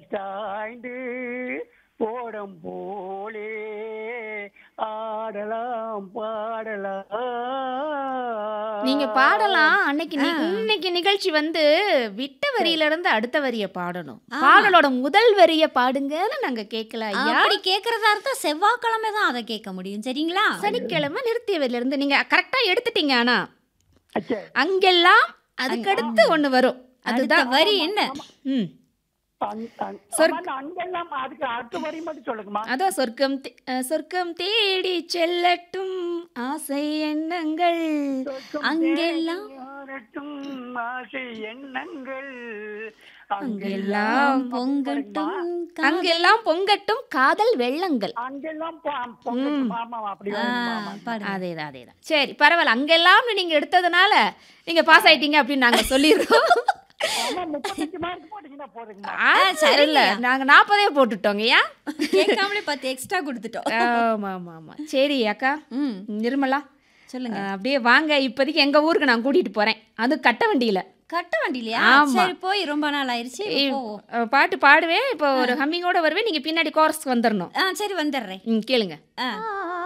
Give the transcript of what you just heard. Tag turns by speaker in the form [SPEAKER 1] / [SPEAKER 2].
[SPEAKER 1] சாய்ந்து போடம் போலே ஆடலாம் பாடலாம்
[SPEAKER 2] நீங்க பாடலாம் அன்னைக்கு நி- இன்னைக்கு நிகழ்ச்சி வந்து விட்ட வரியில இருந்து அடுத்த வரிய பாடணும் பாடலோட முதல் வரிய பாடுங்கன்னு நாங்க கேட்கல ஐயா
[SPEAKER 3] அப்படி கேக்குறதா இருந்தா செவ்வாய்க்கிழமை தான் அதை கேட்க முடியும் சரிங்களா
[SPEAKER 2] சனிக்கிழமை நிறுத்திய வரியில இருந்து நீங்க கரெக்டா எடுத்துட்டீங்க ஆனா
[SPEAKER 1] அச்சே
[SPEAKER 2] அங்கெல்லாம் அதுக்கடுத்து ஒண்ணு வரும்
[SPEAKER 3] அடுத்த
[SPEAKER 2] அதுதான்
[SPEAKER 3] வரி என்ன
[SPEAKER 2] ம்
[SPEAKER 1] அங்- அங்-
[SPEAKER 2] சொர்க்க-
[SPEAKER 1] ஆமா, அங்கெல்லாம் அதுக்கு அடுத்த வரி மட்டும் சொல்லுங்கம்மா
[SPEAKER 2] அதான் சொர்க்கம் தே- அஹ், சொர்க்கம் தேடி செல்லட்டும் ஆசை எண்ணங்கள்
[SPEAKER 1] சொர்க்கம்
[SPEAKER 3] அங்கெல்லாம்
[SPEAKER 1] தேடி வரட்டும் ஆசை எண்ணங்கள்
[SPEAKER 2] அங்கெல்லாம்
[SPEAKER 3] பொங்கட்டும் கா-
[SPEAKER 2] அங்கெல்லாம் பொங்கட்டும் காதல் வெள்ளங்கள்
[SPEAKER 1] அங்கெல்லாம் பொ- பொங்கட்டும் ஆமா அப்படி
[SPEAKER 3] ஆ,
[SPEAKER 1] வருமா, ஆமா.
[SPEAKER 3] பாடுங்க
[SPEAKER 2] அதேதான் அதேதான் சரி பரவாயில்ல அங்கெல்லாம் நீங்க எடுத்ததுனால நீங்க பாஸ் ஆயிட்டீங்க அப்படின்னு நாங்க சொல்லிடுறோம்
[SPEAKER 1] ஆமா, முப்பத்தஞ்சு மார்க் போட்டீங்கன்னா போதுங்கம்மா
[SPEAKER 2] ஆ, சரி இல்ல நாங்க நாற்பதே போட்டுட்டோங்க ஏன்
[SPEAKER 3] கேட்காமலே பத்து எக்ஸ்ட்ரா கொடுத்துட்டோம்
[SPEAKER 2] ஆமா ஆமா ஆமா சரி அக்கா
[SPEAKER 3] ம்
[SPEAKER 2] நிர்மலா
[SPEAKER 3] சொல்லுங்க
[SPEAKER 2] அஹ், அப்படியே வாங்க இப்போதைக்கு எங்க ஊருக்கு நான் கூட்டிட்டு போறேன் அது கட்ட வண்டியில
[SPEAKER 3] கட்ட வண்டிலையா
[SPEAKER 2] ஆமா.
[SPEAKER 3] சரி போய் ரொம்ப நாள் ஆயிருச்சு இப்ப போவோம்
[SPEAKER 2] அஹ், பாட்டு பாடுவேன் இப்போ ஒரு ஹம்மிங்கோட வருவேன் நீங்க பின்னாடி கோரஸ்க்கு வந்துடணும்
[SPEAKER 3] ஆ சரி வந்துடுறேன்
[SPEAKER 2] ம் கேளுங்க
[SPEAKER 3] ஆ